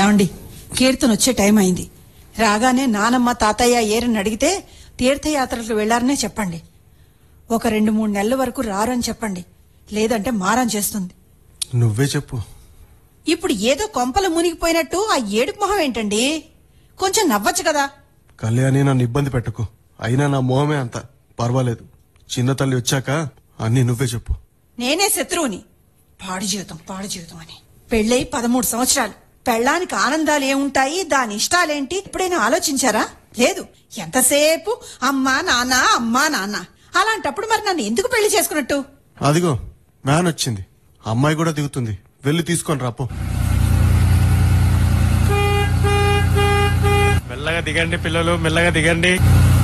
ఏమండి కీర్తన వచ్చే టైం అయింది రాగానే నానమ్మ తాతయ్య ఏరని అడిగితే తీర్థయాత్రలకు వెళ్లారనే చెప్పండి ఒక రెండు మూడు నెలల వరకు రారని చెప్పండి లేదంటే మారం చేస్తుంది నువ్వే చెప్పు ఇప్పుడు ఏదో కొంపలు మునిగిపోయినట్టు ఆ ఏడుపు మొహం ఏంటండి కొంచెం నవ్వచ్చు కదా కళ్యాణి నన్ను ఇబ్బంది పెట్టకు అయినా నా మొహమే అంత పర్వాలేదు చిన్న తల్లి వచ్చాక అన్ని నువ్వే చెప్పు నేనే శత్రువుని పాడు జీవితం పాడు జీవితం అని పెళ్ళై పదమూడు సంవత్సరాలు పెళ్ళానికి ఆనందాలు ఏముంటాయి దాని ఇష్టాలేంటి ఎప్పుడైనా ఆలోచించారా లేదు ఎంతసేపు అమ్మా నాన్న అమ్మా నాన్న అలాంటప్పుడు మరి నన్ను ఎందుకు పెళ్లి చేసుకున్నట్టు అదిగో వ్యాన్ వచ్చింది అమ్మాయి కూడా దిగుతుంది వెళ్ళి తీసుకొని రాపో మెల్లగా దిగండి పిల్లలు మెల్లగా దిగండి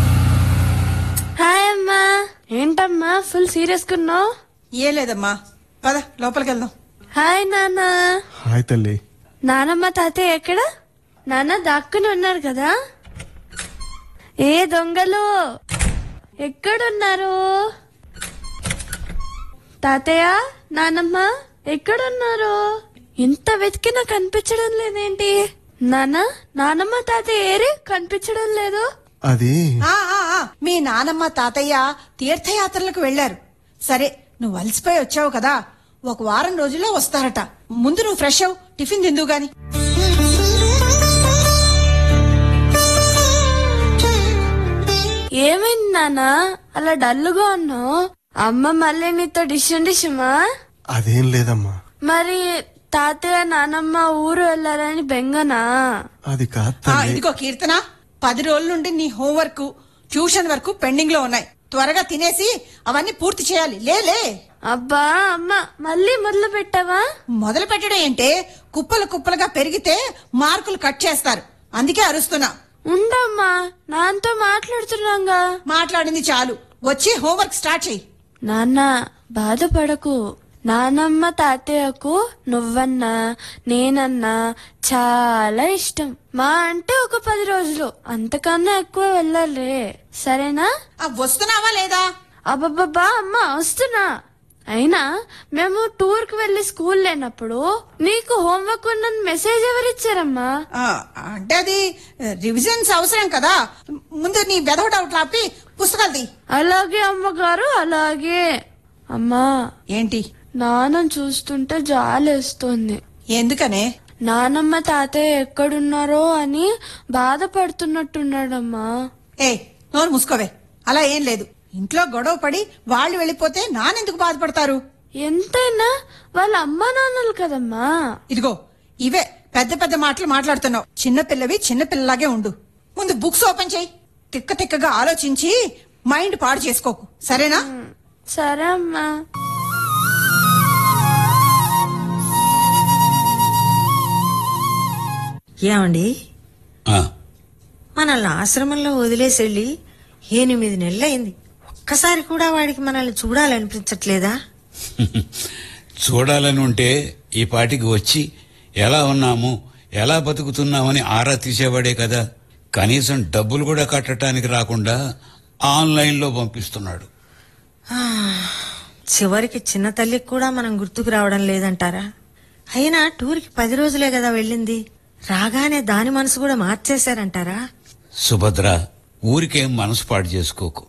హాయ్ అమ్మా ఏంటమ్మా ఫుల్ సీరియస్ కున్నావు ఏ లేదమ్మా పద లోపలికి వెళ్దాం హాయ్ నాన్న హాయ్ తల్లి నానమ్మ తాతయ్య ఎక్కడ నాన్న దాక్కుని ఉన్నారు కదా ఏ దొంగలు ఎక్కడున్నారు తాతయ్య నానమ్మ ఎక్కడున్నారు ఎంత వెతికినా కనిపించడం లేదేంటి నాన్న నానమ్మ తాతయ్య ఏరి కనిపించడం లేదు అది ఆ, ఆ, ఆ, మీ నానమ్మ తాతయ్య తీర్థయాత్రలకు వెళ్లారు సరే నువ్వు అలసిపోయి వచ్చావు కదా ఒక వారం రోజుల్లో వస్తారట ముందు నువ్వు ఫ్రెష్ అవు టిఫిన్ తిందు గాని ఏమైంది నాన్న అలా డల్లుగా ఉన్నావు అమ్మ మళ్ళీ నీతో డిషన్ డిషమా అదేం లేదమ్మా మరి తాతయ్య నానమ్మ ఊరు వెళ్ళాలని బెంగనా అది కాదు ఆ, తల్లి ఇదిగో కీర్తన పది రోజుల నుండి నీ హోంవర్క్ ట్యూషన్ వరకు పెండింగ్ లో ఉన్నాయి త్వరగా తినేసి అవన్నీ పూర్తి చేయాలి లే లే అబ్బా అమ్మ మళ్ళీ మొదలు పెట్టావా మొదలు పెట్టడం ఏంటే కుప్పలు కుప్పలుగా పెరిగితే మార్కులు కట్ చేస్తారు అందుకే అరుస్తున్నా ఉండమ్మా నాన్నతో మాట్లాడుతున్నాగా మాట్లాడింది చాలు వచ్చి హోంవర్క్ స్టార్ట్ చెయ్యి నాన్న బాధపడకు నానమ్మ తాతయ్యకు నువ్వన్నా నేనన్నా చాలా ఇష్టం మా అంటే ఒక పది రోజులు అంతకన్నా ఎక్కువ వెళ్ళాలి సరేనా ఆ, వస్తున్నావా లేదా అబ్బబ్బబ్బా అమ్మ వస్తున్నా అయినా మేము టూర్ కి వెళ్లి స్కూల్ లేనప్పుడు నీకు హోంవర్క్ ఉన్నది మెసేజ్ ఎవరిచ్చారమ్మా ఆ, అంటే అది రివిజన్స్ అవసరం కదా ముందు నీ వెధవ డౌట్లు ఆపి పుస్తకాలు తీ అలాగే అమ్మగారు అలాగే అమ్మా ఏంటి నాన్న చూస్తుంటే జాలేస్తుంది ఎందుకనే నానమ్మ తాతయ్య ఎక్కడున్నారో అని బాధపడుతున్నట్టున్నాడమ్మా ఏ నోరు మూసుకోవే అలా ఏం లేదు ఇంట్లో గొడవ పడి వాళ్ళు వెళ్ళిపోతే నానెందుకు బాధపడతారు ఎంతైనా వాళ్ళ అమ్మా నాన్నలు కదమ్మా ఇదిగో ఇవే పెద్ద పెద్ద మాటలు మాట్లాడుతున్నావు చిన్నపిల్లవి చిన్నపిల్లలాగే ఉండు ముందు బుక్స్ ఓపెన్ చేయి తిక్క తిక్కగా ఆలోచించి మైండ్ పాడు చేసుకోకు సరేనా సరే అమ్మా ఏమండి ఆ, మనల్ని ఆశ్రమంలో వదిలేసి వెళ్ళి ఎనిమిది నెలలైంది ఒక్కసారి కూడా వాడికి మనల్ని చూడాలనిపించట్లేదా చూడాలని ఉంటే ఈ పాటికి వచ్చి ఎలా ఉన్నాము ఎలా బతుకుతున్నామని ఆరా తీసేవాడే కదా కనీసం డబ్బులు కూడా కట్టడానికి రాకుండా ఆన్లైన్లో పంపిస్తున్నాడు చివరికి చిన్న తల్లికి కూడా మనం గుర్తుకు రావడం లేదంటారా అయినా టూర్కి పది రోజులే కదా వెళ్ళింది రాగానే దాని మనసు కూడా మార్చేశారంటారా సుభద్ర ఊరికేం మనసు పాడు చేసుకోకు